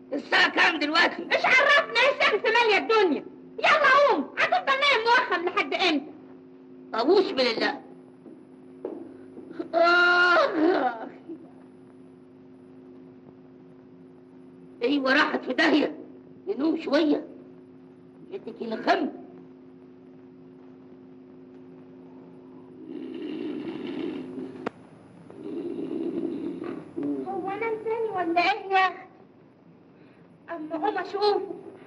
الساعة كام دلوقتي؟ مش عرفنا الشمس مالية الدنيا يلا قوم هتفضل نايم موخم لحد امتى أبوس بالله آه. ايوه راحت في داهية ننوم شوية يدك الخم هو انا تاني ولا ايه يا اختي اما قوم اشوفه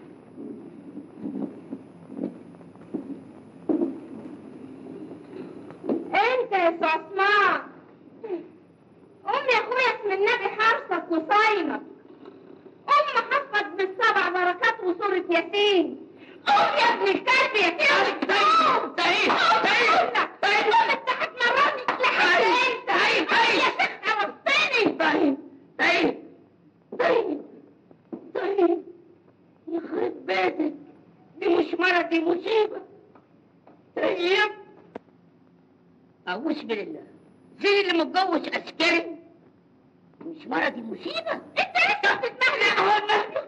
انت يا أستاذ عثمان قوم يا اخويا اسم النبي حارسك وصايمك قوم حفظ بالسبع بركات وسورة ياسين قوم يا ابن الكلب يا كلب قوم تعيش قوم تعيش قوم قوم انت هتمرني لحد امتى طيب، طيب. يا شيخ عوضتني طيب طيب طيب طيب يخرب بيتك دي مش مرض دي مصيبة طيب أعوذ بالله زي اللي متجوز عسكري مش مرض دي مصيبة انت لسه بتتمهلق اهو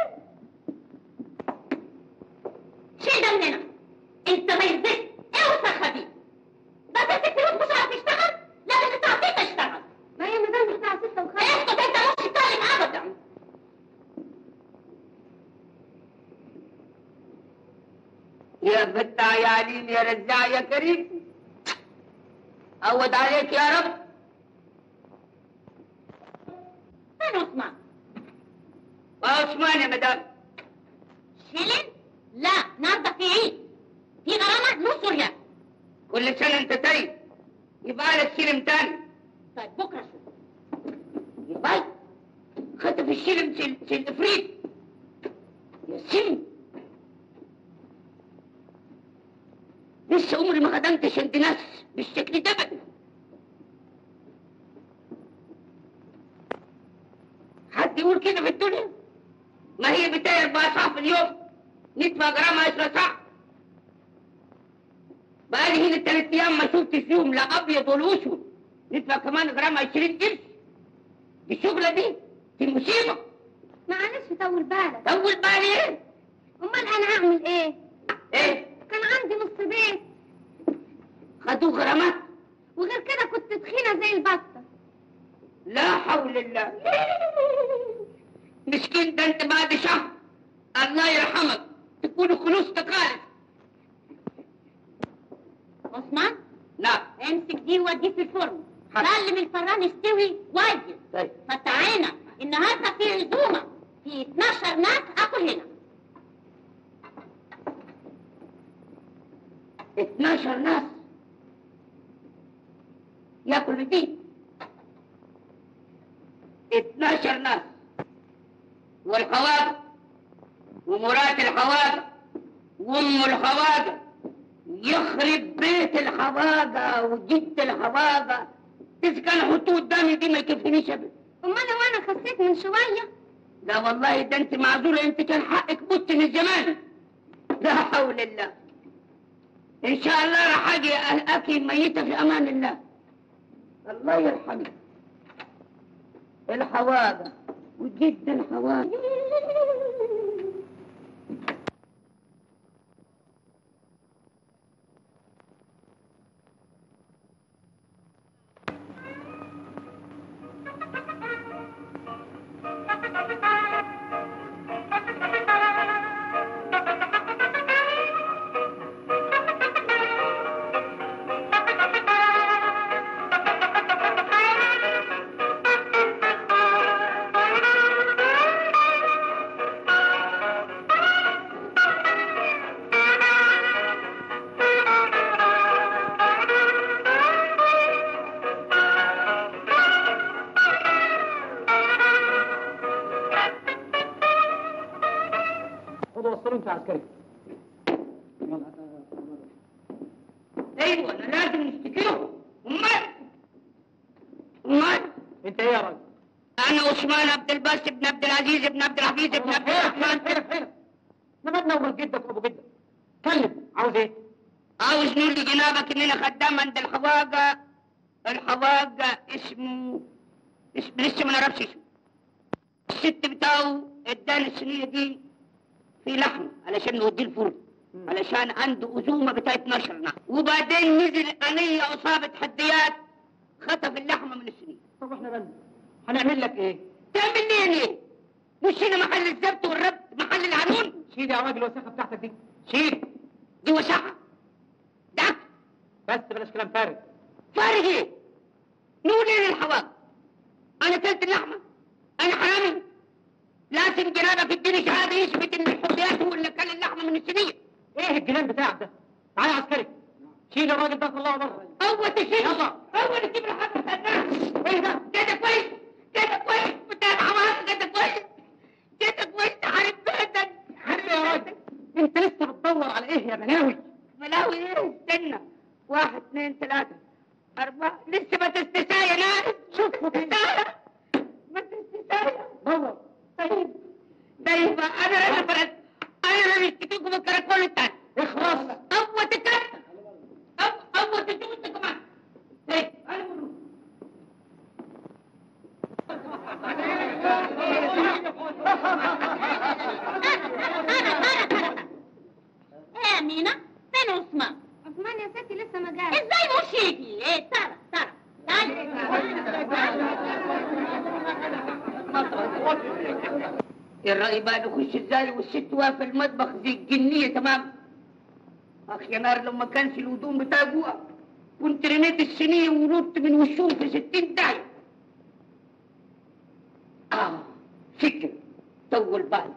شيل ده من هنا انت ما يزيد اوسخ دي ده انت فلوس مش عارف تشتغل لازم الساعه 6 تشتغل ما هي مدام الساعه 6 وخمس اسكت انت مش تتكلم ابدا يا فتاح يا عليم يا رزاع يا كريم عود عليك يا رب فين عثمان وعثمان يا مدام شيلن لا النهارده في عيد في غرامه نص ريال كل سنة أنت طيب يبقى لك سلم تاني طيب بكره شوف يبقى خطف السلم سل سل فريد يا سلم لسه عمري ما خدمتش عند ناس بالشكل ده ابدا حد يقول كده في الدنيا ما هي بتاعي اربع ساعات في اليوم ندفع جرام عشرة ساعة بقالي هنا ثلاث ايام ما شفتش فيهم لا ابيض ولا اسود ندفع كمان جرام 20 قرش دي الشغلة دي دي مصيبة معلش طول بالك طول بالي ايه؟ امال انا هعمل ايه ايه؟ كان عندي نص بيت خدوا غرامات وغير كده كنت تخينه زي البطه لا حول الله مسكين ده انت بعد شهر الله يرحمك تكون خلوص تقالب عثمان لا امسك دي ووديه في الفرن حاضر. سلم الفران يستوي واجب طيب فتعالى النهارده في عزومه في 12 ناس اكل هنا 12 ناس ياكل من دي 12 ناس والخواجة ومرات الخواجة وام الخواجة يخرب بيت الخواجة وجد الخواجة إذا كان حطوه قدامي دي ما يكفينيش أبدا امال لو انا خسيت من شويه لا والله ده انت معذورة انت كان حقك مت من زمان لا حول الله ان شاء الله راح اجي اكل ميتة في امان الله الله يرحمك الحواجة وجد الحواجة خدوا وصلوا انت عسكري ايوه انا لازم نشتكيهم امال امال انت ايه يا راجل؟ انا عثمان عبد الباسط بن عبد العزيز بن عبد الحفيظ بن عبد الرحمن حيرك حيرك نبتنا ومال جدك وابو جدك كلم عاوز ايه؟ عاوز نقول لجنابك اننا خدام عند الحواجة الحواجة اسمه اسم لسه ما نعرفش اسمه الست بتاعه اداني الصينيه دي في لحم علشان نوديه الفرن علشان عنده عزومه بتاع 12 نعم وبعدين نزل انيه اصابه تحديات خطف اللحمه من الصينيه طب احنا بل هنعمل لك ايه؟ تعمل لي ايه؟ مش هنا محل الزبط والربط محل العنون شيل يا راجل الوساخه بتاعتك دي شيل دي وسعه ده بس بلاش كلام فارغ فارغ ايه؟ نقول ايه للحواق؟ انا اكلت اللحمه؟ انا حرامي؟ لازم جنابك اديني شهاده يثبت ان الحريات هو اللي كل اللحمه من السنيه ايه الجنان بتاعك ده؟ تعالى يا عسكري شيل الراجل ده طلعه بره اول تشيل يلا. اول تجيب الحاجه الفنان ايه ده؟ كده كويس كده كويس بتاع الحواق كده كويس كده كويس حارب بيتك حبيبي يا راجل انت لسه بتدور على ايه يا بلاوي؟ ملاوي ايه استنى واحد اثنين ثلاثة أربعة لسه ما تستسايا يا ناس شوف ما تستسايا ما تستسايا دور طيب طيب أنا أنا فرد أنا اللي اشتكيكم الكراكول التاني اخلص أول تكتب أو أول تشوف أنت كمان طيب أنا بقول ايه يا مينا فين عثمان عثمان يا ستي لسه ما جاش ازاي مش يجي ايه ترى ترى الرأي بقى نخش ازاي والست واقفة المطبخ زي الجنية تمام اخ يا نار لما كانش الهدوم بتاع جوه كنت رميت الصينية ونط من وشهم في ستين داية اه فكر طول بالك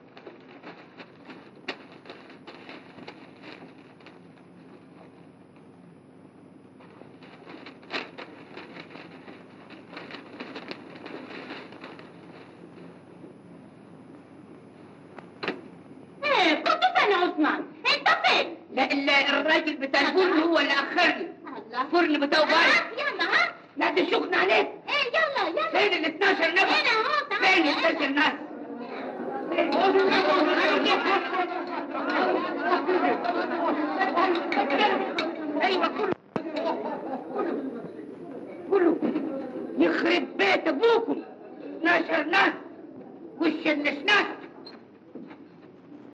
ايه كنت فين يا عثمان انت فين لا لا الراجل بتاع الفرن هو اللي اخرني الله الفرن بتاعه بارد ها يلا ها لا دي سخن عليك ايه يلا يلا فين ال 12 نفر هنا اهو تعال. فين ال 12 ناس ايوه كله كله يخرب بيت ابوكم